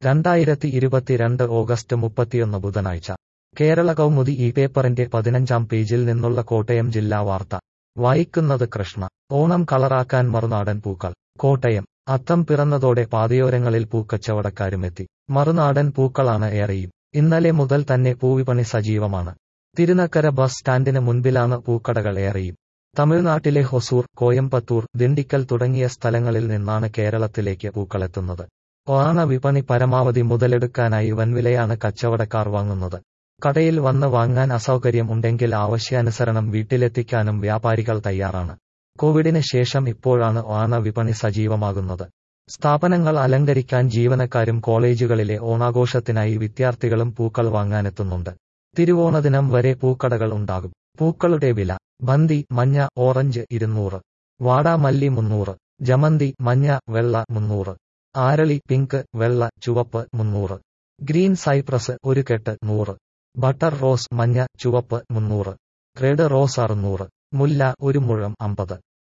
രണ്ടായിരത്തി ഇരുപത്തിരണ്ട് ഓഗസ്റ്റ് മുപ്പത്തിയൊന്ന് ബുധനാഴ്ച കേരള കൗമുദി ഈ പേപ്പറിന്റെ പതിനഞ്ചാം പേജിൽ നിന്നുള്ള കോട്ടയം ജില്ലാ വാർത്ത വായിക്കുന്നത് കൃഷ്ണ ഓണം കളറാക്കാൻ മറുനാടൻ പൂക്കൾ കോട്ടയം അത്തം പിറന്നതോടെ പാതയോരങ്ങളിൽ പൂക്കച്ചവടക്കാരുമെത്തി മറുനാടൻ പൂക്കളാണ് ഏറെയും ഇന്നലെ മുതൽ തന്നെ പൂവിപണി സജീവമാണ് തിരുനക്കര ബസ് സ്റ്റാൻഡിന് മുൻപിലാണ് പൂക്കടകൾ ഏറെയും തമിഴ്നാട്ടിലെ ഹൊസൂർ കോയമ്പത്തൂർ ദിണ്ടിക്കൽ തുടങ്ങിയ സ്ഥലങ്ങളിൽ നിന്നാണ് കേരളത്തിലേക്ക് പൂക്കളെത്തുന്നത് ഓണ വിപണി പരമാവധി മുതലെടുക്കാനായി വൻവിലയാണ് കച്ചവടക്കാർ വാങ്ങുന്നത് കടയിൽ വന്ന് വാങ്ങാൻ അസൗകര്യം ഉണ്ടെങ്കിൽ ആവശ്യാനുസരണം വീട്ടിലെത്തിക്കാനും വ്യാപാരികൾ തയ്യാറാണ് കോവിഡിന് ശേഷം ഇപ്പോഴാണ് ഓണ വിപണി സജീവമാകുന്നത് സ്ഥാപനങ്ങൾ അലങ്കരിക്കാൻ ജീവനക്കാരും കോളേജുകളിലെ ഓണാഘോഷത്തിനായി വിദ്യാർത്ഥികളും പൂക്കൾ വാങ്ങാനെത്തുന്നുണ്ട് തിരുവോണദിനം വരെ പൂക്കടകൾ ഉണ്ടാകും പൂക്കളുടെ വില ബന്തി മഞ്ഞ ഓറഞ്ച് ഇരുന്നൂറ് വാടാമല്ലി മുന്നൂറ് ജമന്തി മഞ്ഞ വെള്ള മുന്നൂറ് ആരളി പിങ്ക് വെള്ള ചുവപ്പ് മുന്നൂറ് ഗ്രീൻ സൈപ്രസ് ഒരു കെട്ട് നൂറ് ബട്ടർ റോസ് മഞ്ഞ ചുവപ്പ് മുന്നൂറ് റെഡ് റോസ് അറുന്നൂറ് മുല്ല ഒരു മുഴം അമ്പത്